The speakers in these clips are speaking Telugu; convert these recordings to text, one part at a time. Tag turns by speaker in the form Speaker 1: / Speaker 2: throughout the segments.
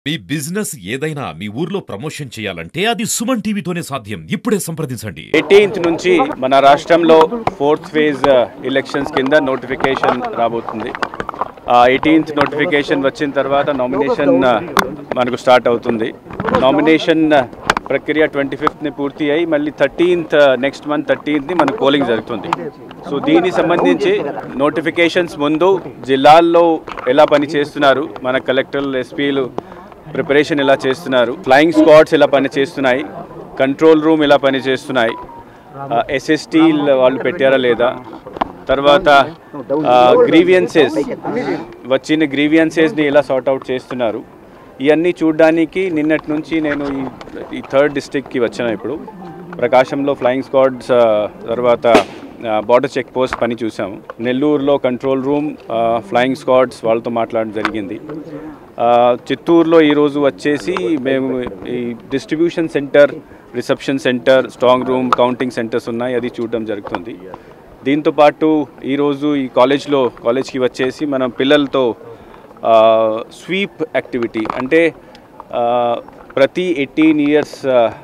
Speaker 1: మీ బిజినెస్ ఏదైనా మీ ఊర్లో ప్రమోషన్ చేయాలంటే అది సుమన్ టీవీతోనే సాధ్యం ఇప్పుడే సంప్రదించండి
Speaker 2: ఎయిటీన్త్ నుంచి మన రాష్ట్రంలో ఫోర్త్ ఫేజ్ ఎలక్షన్స్ కింద నోటిఫికేషన్ రాబోతుంది ఎయిటీన్త్ నోటిఫికేషన్ వచ్చిన తర్వాత నామినేషన్ మనకు స్టార్ట్ అవుతుంది నామినేషన్ ప్రక్రియ ట్వంటీ ఫిఫ్త్ని పూర్తి అయ్యి మళ్ళీ థర్టీన్త్ నెక్స్ట్ మంత్ థర్టీన్త్ని మనకు పోలింగ్ జరుగుతుంది సో దీనికి సంబంధించి నోటిఫికేషన్స్ ముందు జిల్లాల్లో ఎలా పని చేస్తున్నారు మన కలెక్టర్లు ఎస్పీలు ప్రిపరేషన్ ఎలా చేస్తున్నారు ఫ్లయింగ్ స్క్వాడ్స్ ఎలా పని చేస్తున్నాయి కంట్రోల్ రూమ్ ఎలా పని చేస్తున్నాయి ఎస్ఎస్టీ వాళ్ళు పెట్టారా లేదా తర్వాత గ్రీవియన్సెస్ వచ్చిన గ్రీవియన్సెస్ని ఎలా సార్ట్ అవుట్ చేస్తున్నారు ఇవన్నీ చూడడానికి నిన్నటి నుంచి నేను ఈ ఈ థర్డ్ డిస్ట్రిక్ట్కి వచ్చాను ఇప్పుడు ప్రకాశంలో ఫ్లయింగ్ స్క్వాడ్స్ తర్వాత బార్డర్ చెక్ పోస్ట్ పని చూసాము నెల్లూరులో కంట్రోల్ రూమ్ ఫ్లయింగ్ స్క్వాడ్స్ వాళ్ళతో మాట్లాడడం జరిగింది ఆ, చిత్తూరులో ఈరోజు వచ్చేసి మేము ఈ distribution centre reception centre strong room counting centres ఉన్నాయి అది చూడడం జరుగుతుంది దీంతో పాటు ఈరోజు ఈ కాలేజ్లో కాలేజ్కి వచ్చేసి మనం పిల్లలతో స్వీప్ యాక్టివిటీ అంటే ఆ, ప్రతి ఎయిటీన్ ఇయర్స్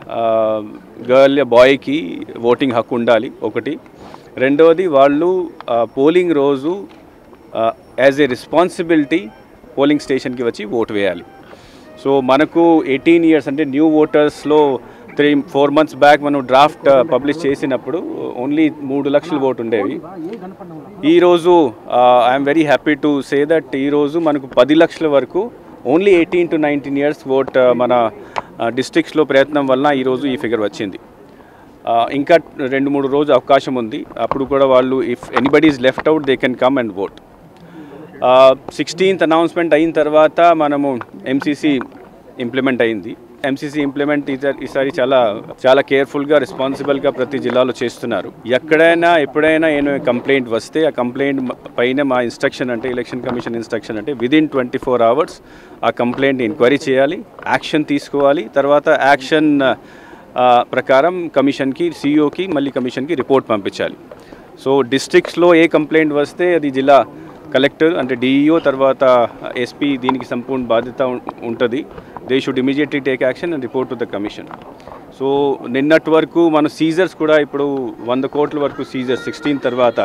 Speaker 2: గర్ల్ బాయ్కి ఓటింగ్ హక్కు ఉండాలి ఒకటి రెండవది వాళ్ళు పోలింగ్ రోజు యాజ్ ఏ రెస్పాన్సిబిలిటీ పోలింగ్ స్టేషన్కి వచ్చి ఓటు వేయాలి సో మనకు ఎయిటీన్ ఇయర్స్ అంటే న్యూ ఓటర్స్లో త్రీ ఫోర్ మంత్స్ బ్యాక్ మనం డ్రాఫ్ట్ పబ్లిష్ చేసినప్పుడు ఓన్లీ మూడు లక్షల ఓటు ఉండేవి ఈరోజు I'm very happy to say that ఈరోజు మనకు పది లక్షల వరకు only eighteen to nineteen years vote మన డిస్ట్రిక్ట్స్లో ప్రయత్నం వలన ఈరోజు ఈ ఫిగర్ వచ్చింది ఆ, ఇంకా రెండు మూడు రోజు అవకాశం ఉంది అప్పుడు కూడా వాళ్ళు if anybody is left out they can come and vote sixteenth announcement అయిన తర్వాత మనము ఎంసీసీ ఇంప్లిమెంట్ అయింది ఎంసీసీ ఇంప్లిమెంట్ ఈసారి చాలా చాలా కేర్ఫుల్గా రెస్పాన్సిబుల్గా ప్రతి జిల్లాలో చేస్తున్నారు ఎక్కడైనా ఎప్పుడైనా ఏమైనా కంప్లైంట్ వస్తే ఆ కంప్లైంట్ పైన మా ఇన్స్ట్రక్షన్ అంటే ఎలక్షన్ కమిషన్ ఇన్స్ట్రక్షన్ అంటే విదిన్ ట్వంటీ ఫోర్ అవర్స్ ఆ కంప్లైంట్ ఎంక్వైరీ చేయాలి యాక్షన్ తీసుకోవాలి తర్వాత యాక్షన్ ప్రకారం కమిషన్కి సీఈఓకి మళ్ళీ కమిషన్కి రిపోర్ట్ పంపించాలి సో డిస్ట్రిక్ట్స్లో ఏ కంప్లైంట్ వస్తే అది జిల్లా కలెక్టర్ అంటే డిఈఓ తర్వాత ఎస్పీ దీనికి సంపూర్ణ బాధ్యత ఉంటుంది they should immediately take action and report to the commission so నిన్నటి వరకు మన సీజర్స్ కూడా ఇప్పుడు వంద కోట్ల వరకు సీజర్ సిక్స్టీన్ తర్వాత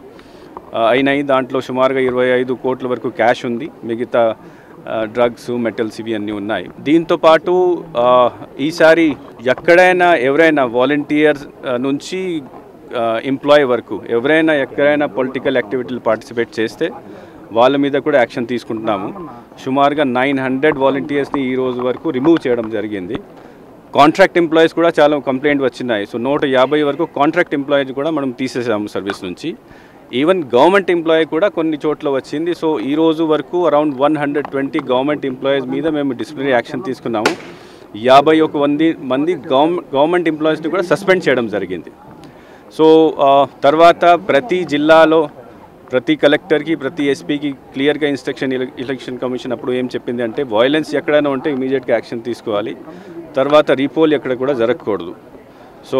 Speaker 2: ఆ, అయినాయి దాంట్లో సుమారుగా ఇరవై ఐదు కోట్ల వరకు క్యాష్ ఉంది మిగతా డ్రగ్స్ మెటల్స్ ఇవి అన్నీ ఉన్నాయి దీంతో పాటు ఆ, ఈసారి ఎక్కడైనా ఎవరైనా వాలంటీర్స్ నుంచి ఎంప్లాయ్ వరకు ఎవరైనా ఎక్కడైనా పొలిటికల్ యాక్టివిటీలు పార్టిసిపేట్ చేస్తే వాళ్ళ మీద కూడా యాక్షన్ తీసుకుంటున్నాము సుమారుగా నైన్ హండ్రెడ్ వాలంటీర్స్ని ఈ రోజు వరకు రిమూవ్ చేయడం జరిగింది కాంట్రాక్ట్ ఎంప్లాయీస్ కూడా చాలా కంప్లైంట్ వచ్చినాయి సో నూట యాభై వరకు కాంట్రాక్ట్ ఎంప్లాయీస్ కూడా మనం తీసేసాము సర్వీస్ నుంచి ఈవెన్ గవర్నమెంట్ ఎంప్లాయీ కూడా కొన్ని చోట్ల వచ్చింది సో ఈ రోజు వరకు around one hundred twenty government employees మీద మేము డిసిప్లినరీ యాక్షన్ తీసుకున్నాము యాభై ఒక మంది మంది గవర్నమెంట్ గవర్నమెంట్ ఎంప్లాయీస్ని కూడా సస్పెండ్ చేయడం జరిగింది సో ఆ, తర్వాత ప్రతి జిల్లాలో ప్రతి కలెక్టర్కి ప్రతి ఎస్పీకి క్లియర్గా ఇన్స్ట్రక్షన్ ఎలక్షన్ కమిషన్ అప్పుడు ఏం చెప్పింది అంటే వైలెన్స్ ఎక్కడైనా ఉంటే ఇమీడియట్గా యాక్షన్ తీసుకోవాలి తర్వాత రీపోల్ ఎక్కడ కూడా జరగకూడదు సో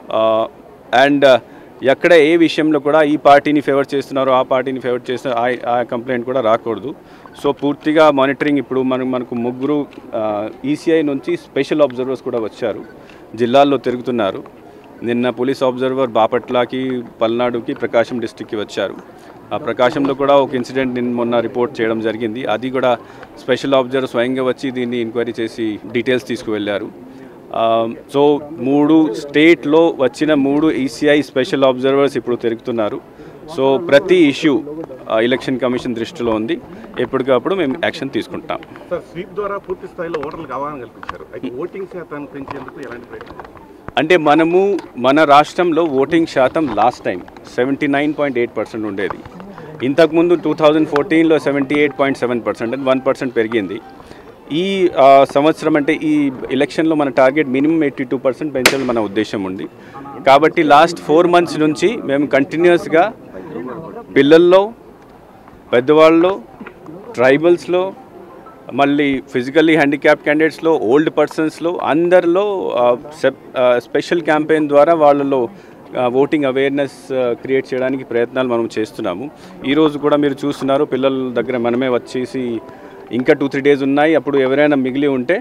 Speaker 2: అండ్ ఎక్కడ ఏ విషయంలో కూడా ఈ పార్టీని ఫేవర్ చేస్తున్నారో ఆ పార్టీని ఫేవర్ చేస్తున్నారు ఆ- ఆ కంప్లైంట్ కూడా రాకూడదు సో పూర్తిగా మానిటరింగ్ ఇప్పుడు మనం మనకు ముగ్గురు ఈసీఐ నుంచి స్పెషల్ అబ్జర్వర్స్ కూడా వచ్చారు జిల్లాల్లో తిరుగుతున్నారు నిన్న పోలీస్ అబ్జర్వర్ బాపట్లకి పల్నాడుకి ప్రకాశం డిస్టిక్కి వచ్చారు ఆ ప్రకాశంలో కూడా ఒక ఇన్సిడెంట్ నిన్న మొన్న రిపోర్ట్ చేయడం జరిగింది అది కూడా స్పెషల్ అబ్జర్వర్ స్వయంగా వచ్చి దీన్ని ఎంక్వైరీ చేసి డీటెయిల్స్ తీసుకువెళ్ళారు ఆ, సో మూడు స్టేట్లో వచ్చిన మూడు ఈసీఐ స్పెషల్ అబ్జర్వర్స్ ఇప్పుడు తిరుగుతున్నారు సో ప్రతి ఇష్యూ ఎలక్షన్ కమిషన్ దృష్టిలో ఉంది ఎప్పటికప్పుడు మేము యాక్షన్ తీసుకుంటాం
Speaker 3: సార్ స్వీప్ ద్వారా పూర్తి స్థాయిలో ఓటర్లకు అవగాహన కల్పించారు అయితే ఓటింగ్ శాతాన్ని పెంచేందుకు ఎలాంటి ప్రయత్నం చేస్తారు?
Speaker 2: అంటే మనము మన రాష్ట్రంలో ఓటింగ్ శాతం last time seventy nine point eight percent ఉండేది ఇంతకుముందు టూ థౌజండ్ ఫోర్టీన్లో seventy eight point seven percent అంటే వన్ పర్సెంట్ పెరిగింది ఈ ఆ, సంవత్సరం అంటే ఈ ఎలక్షన్లో మన target minimum eighty two percent పెంచాలని మన ఉద్దేశం ఉంది కాబట్టి లాస్ట్ ఫోర్ మంత్స్ నుంచి మేము కంటిన్యూస్గా పిల్లల్లో పెద్దవాళ్ళలో ట్రైబల్స్లో మళ్ళీ ఫిజికల్లీ హ్యాండిక్యాప్ క్యాండిడేట్స్లో ఓల్డ్ పర్సన్స్లో అందరిలో ఆ, సెప్- ఆ, స్పెషల్ క్యాంపెయిన్ ద్వారా వాళ్ళలో ఆ, ఓటింగ్ అవేర్నెస్ ఆ, క్రియేట్ చేయడానికి ప్రయత్నాలు మనం చేస్తున్నాము ఈరోజు కూడా మీరు చూస్తున్నారు పిల్లల దగ్గర మనమే వచ్చేసి ఇంకా టూ త్రీ డేస్ ఉన్నాయి అప్పుడు ఎవరైనా మిగిలి ఉంటే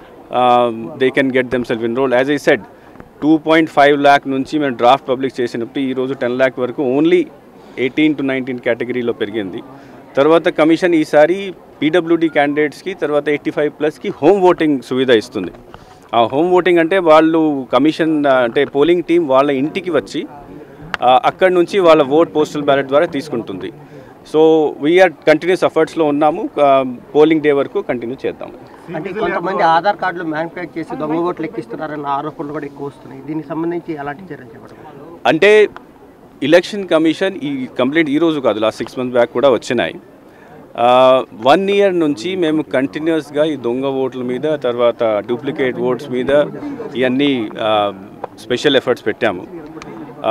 Speaker 2: they can get them self enrol as I said two point five lakh నుంచి మేము డ్రాఫ్ట్ పబ్లిక్ చేసినప్పుడు ఈరోజు టెన్ ల్యాక్ వరకు ఓన్లీ ఎయిటీన్ టు నైన్టీన్ కేటగిరీలో పెరిగింది తర్వాత కమిషన్ ఈసారి పీడబ్ల్యూడీ క్యాండిడేట్స్కి తర్వాత ఎయిటీ ఫైవ్ ప్లస్కి హోమ్ ఓటింగ్ సువిధ ఇస్తుంది ఆ హోమ్ ఓటింగ్ అంటే వాళ్ళు కమిషన్ ఆ, అంటే పోలింగ్ టీం వాళ్ళ ఇంటికి వచ్చి ఆ, అక్కడి నుంచి వాళ్ళ ఓట్ పోస్టల్ బ్యాలెట్ ద్వారా తీసుకుంటుంది సో వీఆర్ కంటిన్యూస్ ఎఫర్ట్స్లో ఉన్నాము పోలింగ్ డే వరకు కంటిన్యూ చేద్దాం
Speaker 4: అంటే కొంతమంది ఆధార్ కార్డులు మ్యానిపులేట్ చేసి దొంగ ఓట్లు ఎక్కిస్తున్నారన్న ఆరోపణలు కూడా ఎక్కువ వస్తున్నాయి దీనికి సంబంధించి ఎలాంటి చర్యలు చేపట్టారు
Speaker 2: అంటే ఎలక్షన్ కమిషన్ ఈ కంప్లైంట్ ఈ రోజు కాదు లాస్ట్ సిక్స్ మంత్స్ బ్యాక్ కూడా వచ్చినాయి వన్ ఇయర్ నుంచి మేము కంటిన్యూస్గా ఈ దొంగ ఓట్ల మీద తర్వాత డూప్లికేట్ ఓట్స్ మీద ఇవన్నీ స్పెషల్ ఎఫర్ట్స్ పెట్టాము ఆ,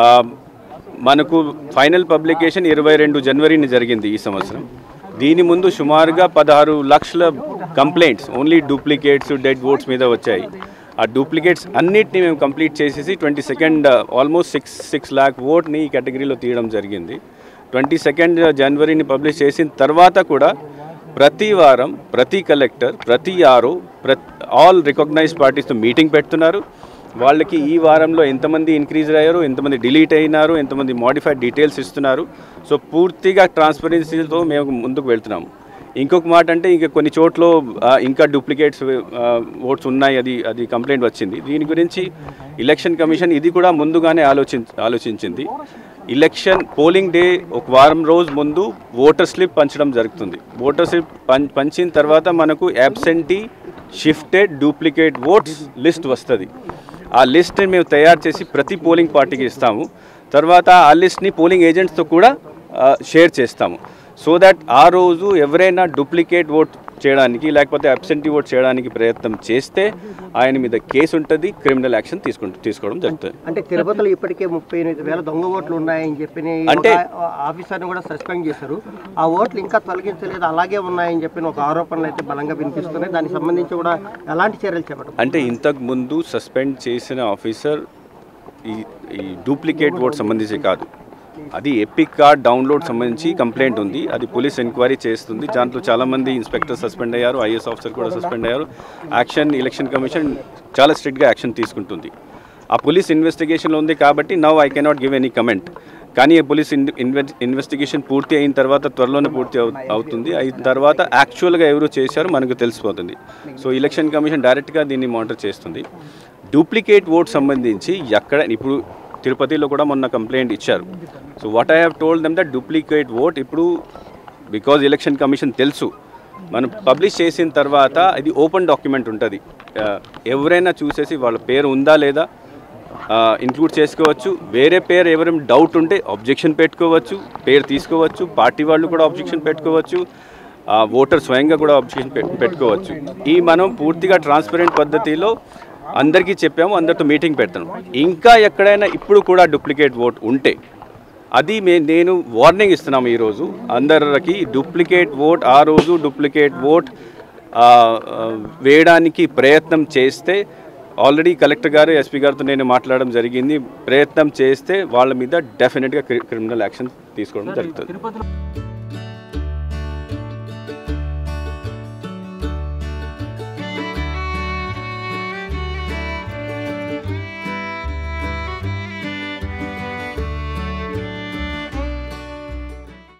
Speaker 2: మనకు ఫైనల్ పబ్లికేషన్ ఇరవై రెండు జనవరిని జరిగింది ఈ సంవత్సరం దీని ముందు సుమారుగా పదహారు లక్షల complaints only duplicates dead votes మీద వచ్చాయి ఆ డూప్లికేట్స్ అన్నిటిని మేము కంప్లీట్ చేసేసి twenty second almost six six lakh ఓట్ని ఈ కేటగిరీలో తీయడం జరిగింది ట్వంటీ సెకండ్ జనవరిని పబ్లిష్ చేసిన తర్వాత కూడా ప్రతి వారం ప్రతి కలెక్టర్ ప్రతి ఆరో ప్రతి ఆల్ రికగ్నైజ్డ్ పార్టీస్తో మీటింగ్ పెడుతున్నారు వాళ్ళకి ఈ వారంలో ఎంతమంది ఇంక్రీజ్ అయ్యారు ఎంతమంది డిలీట్ అయినారు ఎంతమంది మోడిఫైడ్ డీటెయిల్స్ ఇస్తున్నారు సో పూర్తిగా ట్రాన్స్పరెన్సీతో మేము ముందుకు వెళ్తున్నాము ఇంకొక మాట అంటే ఇంకా కొన్ని చోట్ల ఆ, ఇంకా డూప్లికేట్స్ ఓట్స్ ఉన్నాయి అది అది కంప్లైంట్ వచ్చింది దీని గురించి ఎలక్షన్ కమిషన్ ఇది కూడా ముందుగానే ఆలోచి ఆలోచించింది ఎలక్షన్ పోలింగ్ డే ఒక వారం రోజు ముందు ఓటర్ స్లిప్ పంచడం జరుగుతుంది ఓటర్ స్లిప్ పం పంచిన తర్వాత మనకు absentee shifted duplicate votes list వస్తుంది ఆ లిస్ట్ని మేము తయారు చేసి ప్రతి పోలింగ్ పార్టీకి ఇస్తాము తర్వాత ఆ లిస్ట్ని పోలింగ్ ఏజెంట్స్తో కూడా షేర్ చేస్తాము సో దట్ ఆ రోజు ఎవరైనా డూప్లికేట్ ఓట్ చేయడానికి లేకపోతే అబ్సెంటీ ఓట్ చేయడానికి ప్రయత్నం చేస్తే ఆయన మీద కేసు ఉంటుంది క్రిమినల్ యాక్షన్ తీసుకుంటు తీసుకోవడం జరుగుతుంది
Speaker 4: అంటే తిరుపతిలో ఇప్పటికే ముప్పై ఎనిమిది వేల దొంగ ఓట్లు ఉన్నాయని చెప్పి
Speaker 2: అంటే-
Speaker 4: ఆఫీసర్ని కూడా సస్పెండ్ చేశారు ఆ ఓట్లు ఇంకా తొలగించలేదు అలాగే ఉన్నాయని చెప్పిన ఒక ఆరోపణలు అయితే బలంగా వినిపిస్తున్నాయి దానికి సంబంధించి కూడా ఎలాంటి చర్యలు చేపట్టారు
Speaker 2: అంటే ఇంతకు ముందు సస్పెండ్ చేసిన ఆఫీసర్ ఈ ఈ డూప్లికేట్ ఓట్ సంబంధించి కాదు అది ఎపిక్ కార్డ్ డౌన్లోడ్ సంబంధించి కంప్లైంట్ ఉంది అది పోలీస్ ఎంక్వైరీ చేస్తుంది దాంట్లో చాలామంది ఇన్స్పెక్టర్ సస్పెండ్ అయ్యారు ఐఏఎస్ ఆఫీసర్ కూడా సస్పెండ్ అయ్యారు యాక్షన్ ఎలక్షన్ కమిషన్ చాలా స్ట్రిక్ట్గా యాక్షన్ తీసుకుంటుంది ఆ పోలీస్ ఇన్వెస్టిగేషన్లో ఉంది కాబట్టి now I cannot give any comment కానీ ఈ పోలీస్ ఇన్వెస్టిగేషన్ పూర్తి అయిన తర్వాత త్వరలోనే పూర్తి అవు- అవుతుంది అయిన తర్వాత యాక్చువల్గా ఎవరు చేశారో మనకు తెలిసిపోతుంది సో ఎలక్షన్ కమిషన్ డైరెక్ట్గా దీన్ని మానిటర్ చేస్తుంది డూప్లికేట్ ఓట్ సంబంధించి ఎక్కడ ఇప్పుడు తిరుపతిలో కూడా మొన్న కంప్లైంట్ ఇచ్చారు so what I have told them that duplicate vote ఇప్పుడు బికాజ్ ఎలక్షన్ కమిషన్ తెలుసు మనం పబ్లిష్ చేసిన తర్వాత ఇది ఓపెన్ డాక్యుమెంట్ ఉంటుంది ఎవరైనా చూసేసి వాళ్ళ పేరు ఉందా లేదా ఇంక్లూడ్ చేసుకోవచ్చు వేరే పేరు ఎవరైనా డౌట్ ఉంటే అబ్జెక్షన్ పెట్టుకోవచ్చు పేరు తీసుకోవచ్చు పార్టీ వాళ్ళు కూడా అబ్జెక్షన్ పెట్టుకోవచ్చు ఆ, ఓటర్ స్వయంగా కూడా అబ్జెక్షన్ పెట్- పెట్టుకోవచ్చు ఈ మనం పూర్తిగా ట్రాన్స్పరెంట్ పద్ధతిలో అందరికీ చెప్పాము అందరితో మీటింగ్ పెడతాను ఇంకా ఎక్కడైనా ఇప్పుడు కూడా డూప్లికేట్ ఓట్ ఉంటే అది మే నేను వార్నింగ్ ఇస్తున్నాము ఈరోజు అందరికి డూప్లికేట్ ఓట్ ఆ రోజు డూప్లికేట్ ఓట్ ఆ, ఆ, వేయడానికి ప్రయత్నం చేస్తే ఆల్రెడీ కలెక్టర్ గారు ఎస్పీ గారితో నేను మాట్లాడడం జరిగింది ప్రయత్నం చేస్తే వాళ్ళ మీద డెఫినెట్గా క్రిమినల్ యాక్షన్ తీసుకోవడం జరుగుతుంది